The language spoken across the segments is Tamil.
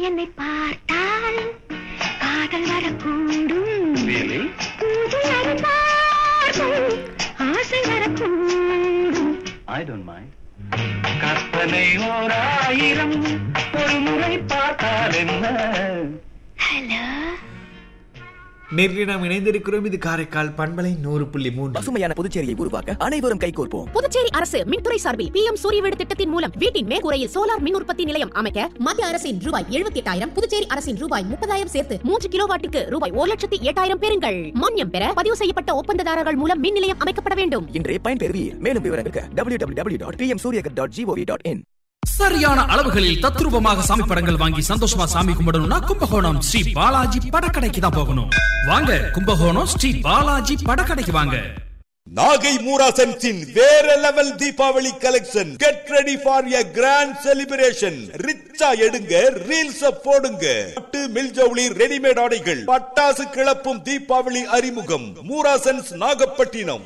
என்னை பார்த்தால் காதல் வரக்கூடும் Really? கூந்தல் அறுத்தார்கள் ஆசை வரக்கூடும் I don't mind. கற்பனை ஓர் ஆயிரம் ஒரு முறை பார்த்தால் என்ன ஹலோ நேரில் நாம் இணைந்திருக்கிறோம் இது காரைக்கால் பண்பலை நூறு புள்ளி மூன்று பசுமையான புதுச்சேரியை உருவாக்க அனைவரும் கைகோர்ப்போம் புதுச்சேரி அரசு மின்துறை சார்பில் பி எம் சூரிய வீடு திட்டத்தின் மூலம் வீட்டின் மேற்கூரையில் சோலார் மின் உற்பத்தி நிலையம் அமைக்க மத்திய அரசின் ரூபாய் எழுபத்தி எட்டாயிரம் புதுச்சேரி அரசின் ரூபாய் முப்பதாயிரம் சேர்த்து மூன்று கிலோவாட்டுக்கு ரூபாய் ஒரு லட்சத்தி எட்டாயிரம் பெறுங்கள் மானியம் பெற பதிவு செய்யப்பட்ட ஒப்பந்ததாரர்கள் மூலம் மின் நிலையம் அமைக்கப்பட வேண்டும் இன்றே பயன்பெறுவீர் மேலும் விவரங்களுக்கு W W W dot P M Suryaghar dot gov dot in சரியான அளவுகளில் தத்ரூபமாக சாமி படங்கள் வாங்கி சந்தோஷமா சாமி கும்பிடணும்னா கும்பகோணம் ஸ்ரீ பாலாஜி படக்கடைக்கு தான் போகணும் வாங்க கும்பகோணம் ஸ்ரீ பாலாஜி படக்கடைக்கு வாங்க நாகை மூராசன்ஸின் வேற level Deepavali collection get ready for a grand celebration ரிச்சா எடுங்க ரீல்ஸ் போடுங்க பட்டு மில்ஜவுளி ரெடிமேட் ஆடைகள் பட்டாசு கிளப்பும் தீபாவளி அறிமுகம் மூராசன்ஸ் நாகப்பட்டினம்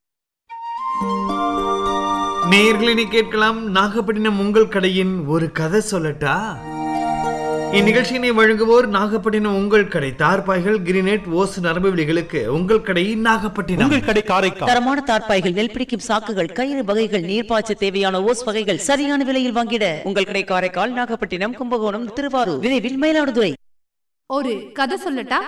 நேர்களினை கேட்கலாம் நாகப்பட்டினம் உங்கள் கடையின் ஒரு கதை சொல்லட்டா இந்நிகழ்ச்சியினை வழங்குவோர் நாகப்பட்டினம் உங்கள் கடை தார்பாய்கள் கிரினேட் ஓஸ் நரம்பு விழிகளுக்கு உங்கள் கடை நாகப்பட்டினம் உங்கள் கடை காரைக்கால் தரமான தார்ப்பாய்கள் நெல் பிடிக்கும் சாக்குகள் கயிறு வகைகள் நீர்ப்பாய்ச்ச தேவையான ஓஸ் வகைகள் சரியான விலையில் வாங்கிட உங்கள் கடை காரைக்கால் நாகப்பட்டினம் கும்பகோணம் திருவாரூர் விரைவில் மயிலாடுதுறை ஒரு கதை சொல்லட்டா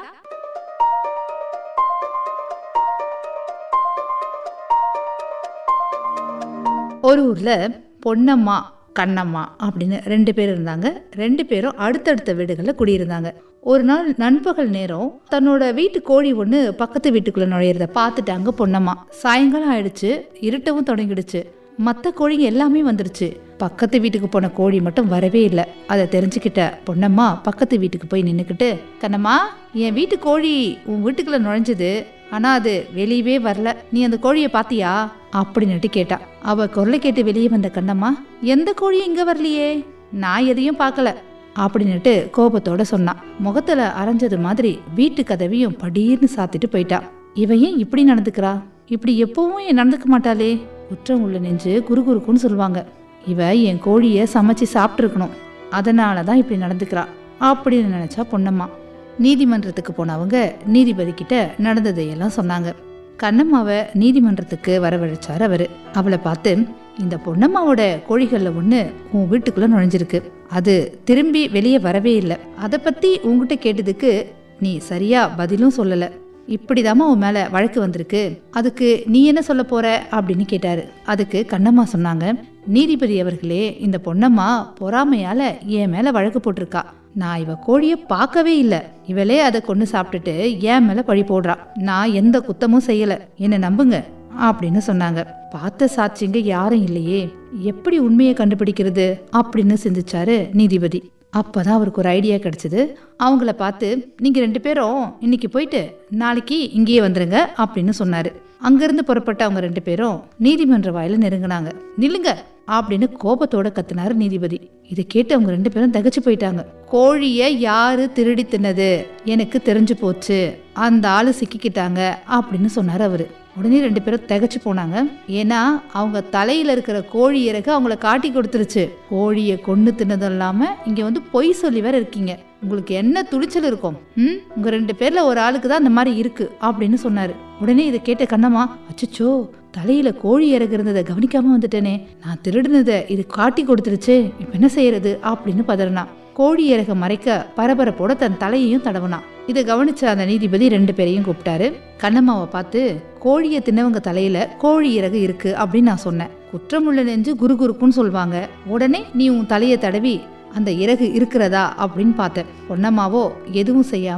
ஒரு ஊர்ல பொன்னம்மா கண்ணம்மா அப்படின்னு ரெண்டு பேர் இருந்தாங்க ரெண்டு பேரும் அடுத்தடுத்த வீடுகளில் குடியிருந்தாங்க ஒரு நாள் நண்பகல் நேரம் தன்னோட வீட்டு கோழி ஒன்று பக்கத்து வீட்டுக்குள்ள நுழையிறத பார்த்துட்டாங்க பொன்னம்மா சாயங்காலம் ஆயிடுச்சு இருட்டவும் தொடங்கிடுச்சு மற்ற கோழிங்க எல்லாமே வந்துருச்சு பக்கத்து வீட்டுக்கு போன கோழி மட்டும் வரவே இல்லை அதை தெரிஞ்சுக்கிட்ட பொன்னம்மா பக்கத்து வீட்டுக்கு போய் நின்றுக்கிட்டு கண்ணம்மா என் வீட்டு கோழி உன் வீட்டுக்குள்ள நுழைஞ்சது ஆனா அது வெளியவே வரல நீ அந்த கோழியை பாத்தியா அப்படின்னுட்டு கேட்டா அவ குரலை கேட்டு வெளியே வந்த கண்ணம்மா எந்த கோழியும் இங்க வரலையே நான் எதையும் பார்க்கல அப்படின்னுட்டு கோபத்தோட சொன்னான் முகத்துல அரைஞ்சது மாதிரி வீட்டு கதவையும் படீர்னு சாத்திட்டு போயிட்டா இவ ஏன் இப்படி நடந்துக்கிறா இப்படி எப்பவும் ஏன் நடந்துக்க மாட்டாளே குற்றம் உள்ள நெஞ்சு குறுகுறுக்குன்னு சொல்லுவாங்க இவ என் கோழியை சமைச்சு சாப்பிட்ருக்கணும் அதனால தான் இப்படி நடந்துக்கிறா அப்படின்னு நினைச்சா பொன்னம்மா நீதிமன்றத்துக்கு போனவங்க நீதிபதி கிட்ட நடந்ததையெல்லாம் சொன்னாங்க கண்ணம்மாவை நீதிமன்றத்துக்கு வரவழைச்சார் அவரு அவளை பார்த்து இந்த பொன்னம்மாவோட கோழிகள்ல ஒண்ணு உன் வீட்டுக்குள்ள நுழைஞ்சிருக்கு அது திரும்பி வெளியே வரவே இல்லை அதை பத்தி உன்கிட்ட கேட்டதுக்கு நீ சரியா பதிலும் சொல்லல இப்படிதாம்மா உன் மேல வழக்கு வந்திருக்கு அதுக்கு நீ என்ன சொல்ல போற அப்படின்னு கேட்டாரு அதுக்கு கண்ணம்மா சொன்னாங்க நீதிபதி அவர்களே இந்த பொன்னம்மா பொறாமையால என் மேல வழக்கு போட்டிருக்கா நான் இவ கோழிய பார்க்கவே இல்லை இவளே அதை கொண்டு சாப்பிட்டுட்டு என் மேல பழி போடுறா நான் எந்த குத்தமும் செய்யல என்ன நம்புங்க அப்படின்னு சொன்னாங்க பார்த்த சாட்சிங்க யாரும் இல்லையே எப்படி உண்மையை கண்டுபிடிக்கிறது அப்படின்னு சிந்திச்சாரு நீதிபதி அப்பதான் அவருக்கு ஒரு ஐடியா கிடைச்சது அவங்கள பார்த்து நீங்க ரெண்டு பேரும் இன்னைக்கு போயிட்டு நாளைக்கு இங்கேயே வந்துருங்க அப்படின்னு சொன்னாரு அங்கிருந்து புறப்பட்ட அவங்க ரெண்டு பேரும் நீதிமன்ற வாயில நெருங்கினாங்க நில்லுங்க அப்படின்னு கோபத்தோட கத்துனாரு நீதிபதி இதை கேட்டு அவங்க ரெண்டு பேரும் தகச்சு போயிட்டாங்க கோழிய யாரு திருடி தின்னது எனக்கு தெரிஞ்சு போச்சு அந்த ஆளு சிக்கிக்கிட்டாங்க அப்படின்னு சொன்னாரு அவரு உடனே ரெண்டு பேரும் திகச்சு போனாங்க ஏன்னா அவங்க தலையில இருக்கிற கோழி இறகு அவங்கள காட்டி கொடுத்துருச்சு கோழியை கொண்டு தின்னதும் இல்லாம இங்க வந்து பொய் சொல்லி வேற இருக்கீங்க உங்களுக்கு என்ன துணிச்சல் இருக்கும் ம் உங்க ரெண்டு பேர்ல ஒரு ஆளுக்கு தான் அந்த மாதிரி இருக்கு அப்படின்னு சொன்னாரு உடனே இதை கேட்ட கண்ணம்மா அச்சச்சோ தலையில கோழி இறகு இருந்ததை கவனிக்காம வந்துட்டேனே நான் திருடுனதை இது காட்டி கொடுத்துருச்சு இப்ப என்ன செய்யறது அப்படின்னு பதறினா கோழி இறக மறைக்க பரபரப்போட தன் தலையையும் தடவுனான் இதை கவனிச்ச அந்த நீதிபதி ரெண்டு பேரையும் கூப்பிட்டாரு கண்ணம்மாவை பார்த்து கோழியை தின்னவங்க தலையில கோழி இறகு இருக்கு அப்படின்னு நான் சொன்னேன் குற்றமுள்ள நெஞ்சு குறுகுறுக்குன்னு சொல்லுவாங்க உடனே நீ உன் தலையை தடவி அந்த இறகு இருக்கிறதா அப்படின்னு பார்த்தேன் பொன்னம்மாவோ எதுவும் செய்யாம